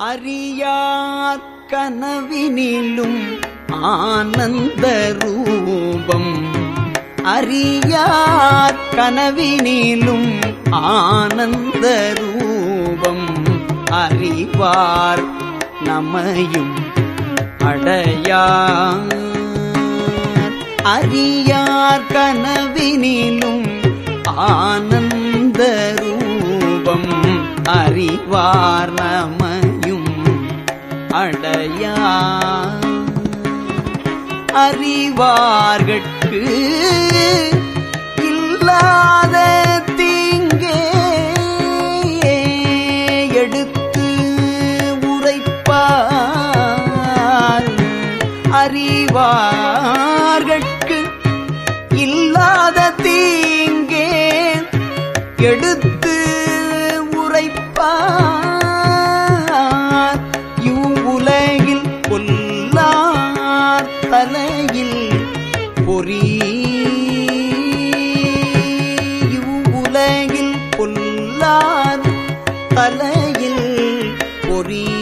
அறியார் கனவினிலும் ஆனந்த ரூபம் அறியார் கனவினிலும் ஆனந்த ரூபம் அறிவார் நமையும் அடையார் அறியார் கனவினிலும் ஆனந்த ரூபம் அறிவார் நமையும் அடையார் அறிவார்கட்கு இல்லாத தீங்கே எடுத்து உரைப்பார் அறிவார்கட்கு இல்லாத தீங்கே எடுத்து உரைப்பார் இவ்வுலகில் கொல்லார் தலையில் பொறி இவ்வுலகில் கொல்லார் தலையில் பொறி